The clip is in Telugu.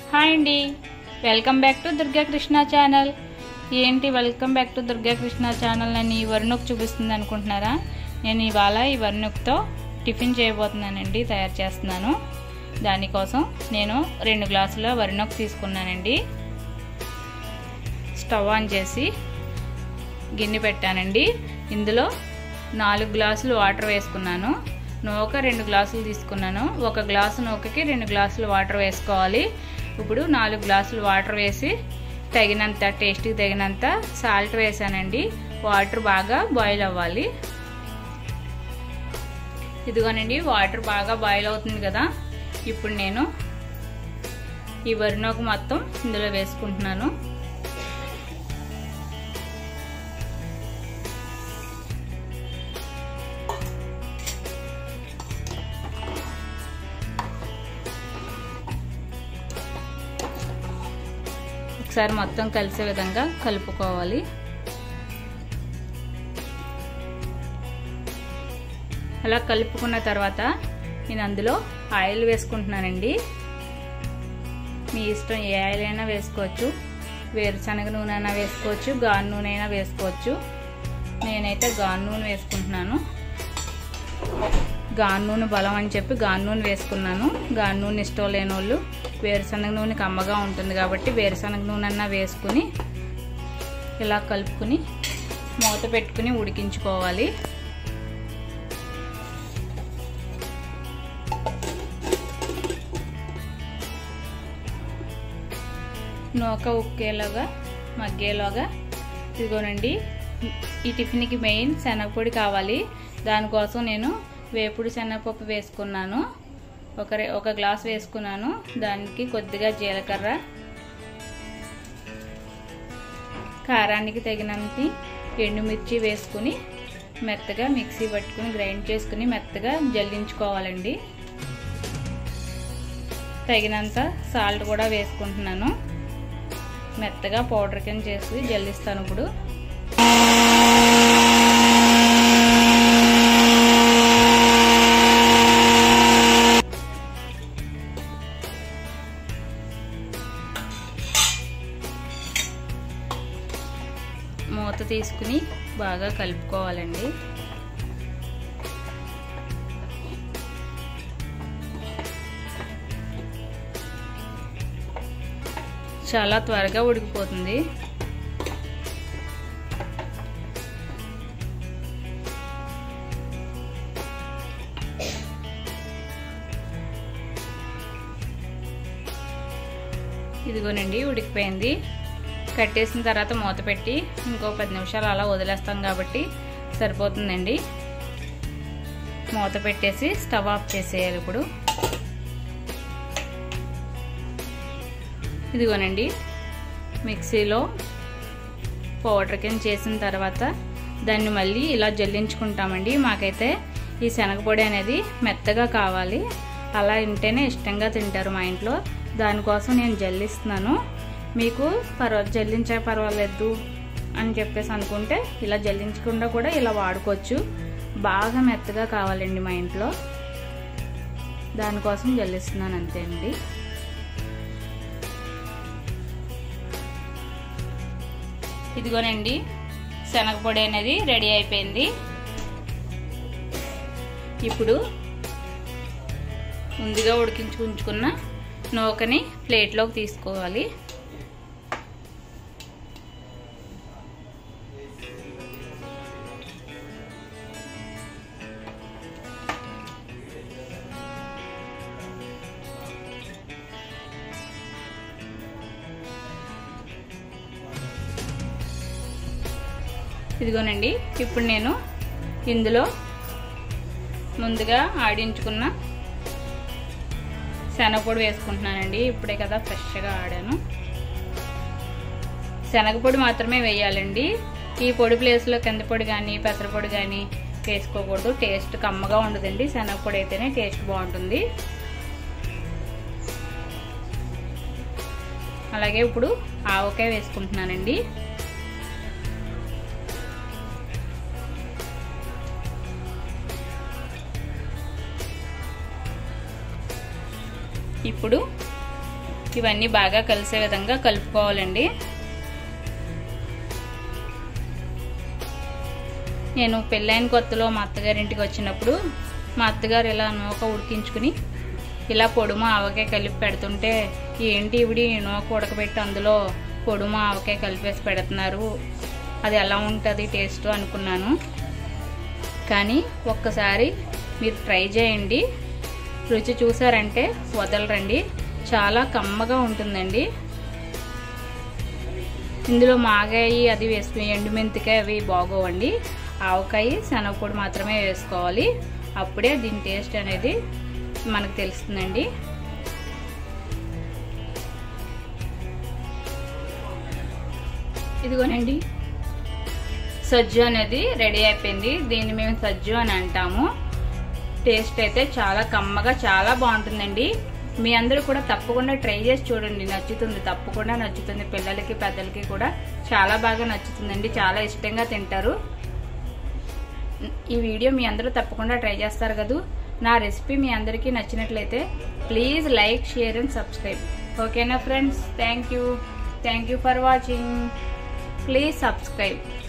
హాయ్ అండి welcome back to Durga Krishna channel ఏంటి welcome back to Durga Krishna channel అని ఈ వరుణుక్ చూపిస్తుంది అనుకుంటున్నారా నేను ఇవాళ ఈ వరుణుక్తో టిఫిన్ చేయబోతున్నానండి తయారు చేస్తున్నాను దానికోసం నేను రెండు గ్లాసుల వరినొక్ తీసుకున్నానండి స్టవ్ ఆన్ చేసి గిన్నె పెట్టానండి ఇందులో నాలుగు గ్లాసులు వాటర్ వేసుకున్నాను నూక రెండు గ్లాసులు తీసుకున్నాను ఒక గ్లాసు నూకకి రెండు గ్లాసులు వాటర్ వేసుకోవాలి ఇప్పుడు నాలుగు గ్లాసులు వాటర్ వేసి తగినంత టేస్ట్కి తగినంత సాల్ట్ వేసానండి వాటర్ బాగా బాయిల్ అవ్వాలి ఇదిగోనండి వాటర్ బాగా బాయిల్ అవుతుంది కదా ఇప్పుడు నేను ఈ వరినొక మొత్తం ఇందులో వేసుకుంటున్నాను ఒకసారి మొత్తం కలిసే విధంగా కలుపుకోవాలి అలా కలుపుకున్న తర్వాత నేను అందులో ఆయిల్ వేసుకుంటున్నానండి మీ ఇష్టం ఏ ఆయిల్ అయినా వేసుకోవచ్చు వేరుశనగ నూనె అయినా వేసుకోవచ్చు గాను నూనె అయినా వేసుకోవచ్చు నేనైతే గాను నూనె వేసుకుంటున్నాను గాను నూనె బలం అని చెప్పి గాను నూనె వేసుకున్నాను గాను నూనె ఇష్టం లేని వాళ్ళు వేరుశనగ నూనె కమ్మగా ఉంటుంది కాబట్టి వేరుశనగ నూనె అన్నా వేసుకుని ఇలా కలుపుకుని మూత పెట్టుకుని ఉడికించుకోవాలి నూక ఉక్కేలాగా మగ్గేలాగా ఇదిగోనండి ఈ టిఫిన్కి మెయిన్ శనగపొడి కావాలి దానికోసం నేను వేపుడు శనగపప్పు వేసుకున్నాను ఒక ఒక గ్లాస్ వేసుకున్నాను దానికి కొద్దిగా జీలకర్ర కారానికి తగినంత ఎండుమిర్చి వేసుకుని మెత్తగా మిక్సీ పట్టుకుని గ్రైండ్ చేసుకుని మెత్తగా జల్లించుకోవాలండి తగినంత సాల్ట్ కూడా వేసుకుంటున్నాను మెత్తగా పౌడర్ కింద చేసి జల్లిస్తాను ఇప్పుడు మూత తీసుకుని బాగా కలుపుకోవాలండి చాలా త్వరగా ఉడికిపోతుంది ఇదిగోనండి ఉడికిపోయింది కట్టేసిన తర్వాత మూత పెట్టి ఇంకో పది నిమిషాలు అలా వదిలేస్తాం కాబట్టి సరిపోతుందండి మూత పెట్టేసి స్టవ్ ఆఫ్ చేసేయాలి ఇప్పుడు ఇదిగోనండి మిక్సీలో పౌడర్ కింద చేసిన తర్వాత దాన్ని మళ్ళీ ఇలా జల్లించుకుంటామండి మాకైతే ఈ శనగపొడి అనేది మెత్తగా కావాలి అలా ఉంటేనే ఇష్టంగా తింటారు మా ఇంట్లో దానికోసం నేను జల్లిస్తున్నాను మీకు పర్వ జల్లించే పర్వాలేదు అని చెప్పేసి అనుకుంటే ఇలా జల్లించకుండా కూడా ఇలా వాడుకోవచ్చు బాగా మెత్తగా కావాలండి మా ఇంట్లో దానికోసం జల్లిస్తున్నాను అంతే అండి ఇదిగోనండి శనగపొడి అనేది రెడీ అయిపోయింది ఇప్పుడు ముందుగా ఉడికించి ఉంచుకున్న నూకని ప్లేట్లోకి తీసుకోవాలి ఇదిగోనండి ఇప్పుడు నేను ఇందులో ముందుగా ఆడించుకున్న శనగపొడి వేసుకుంటున్నానండి ఇప్పుడే కదా ఫ్రెష్గా ఆడాను శనగపొడి మాత్రమే వేయాలండి ఈ పొడి ప్లేస్లో కింద పొడి కానీ పెసరపొడి కానీ వేసుకోకూడదు టేస్ట్ కమ్మగా ఉండదండి శనగపొడి అయితేనే టేస్ట్ బాగుంటుంది అలాగే ఇప్పుడు ఆవకాయ వేసుకుంటున్నానండి ఇప్పుడు ఇవన్నీ బాగా కలిసే విధంగా కలుపుకోవాలండి నేను పెళ్ళైన కొత్తలో మా అత్తగారింటికి వచ్చినప్పుడు మా అత్తగారు ఇలా నూక ఉడికించుకుని ఇలా పొడుమ ఆవకాయ కలిపి పెడుతుంటే ఏంటి ఇవిడి నూక ఉడకబెట్టి అందులో పొడుమ ఆవకాయ కలిపేసి పెడుతున్నారు అది ఎలా ఉంటుంది టేస్ట్ అనుకున్నాను కానీ ఒక్కసారి మీరు ట్రై చేయండి రుచి చూసారంటే వదలరండి చాలా కమ్మగా ఉంటుందండి ఇందులో మాగాయి అది వేసుకుని ఎండుమెంతికాయ అవి బాగోవండి ఆవకాయ శనగపొడి మాత్రమే వేసుకోవాలి అప్పుడే దీని టేస్ట్ అనేది మనకు తెలుస్తుందండి ఇదిగోనండి సజ్జు అనేది రెడీ అయిపోయింది దీన్ని మేము సజ్జు అని అంటాము టేస్ట్ అయితే చాలా కమ్మగా చాలా బాగుంటుందండి మీ అందరూ కూడా తప్పకుండా ట్రై చేసి చూడండి నచ్చుతుంది తప్పకుండా నచ్చుతుంది పిల్లలకి పెద్దలకి కూడా చాలా బాగా నచ్చుతుందండి చాలా ఇష్టంగా తింటారు ఈ వీడియో మీ అందరూ తప్పకుండా ట్రై చేస్తారు కదా నా రెసిపీ మీ అందరికీ నచ్చినట్లయితే please like share and subscribe ఓకేనా friends thank you thank you for watching please subscribe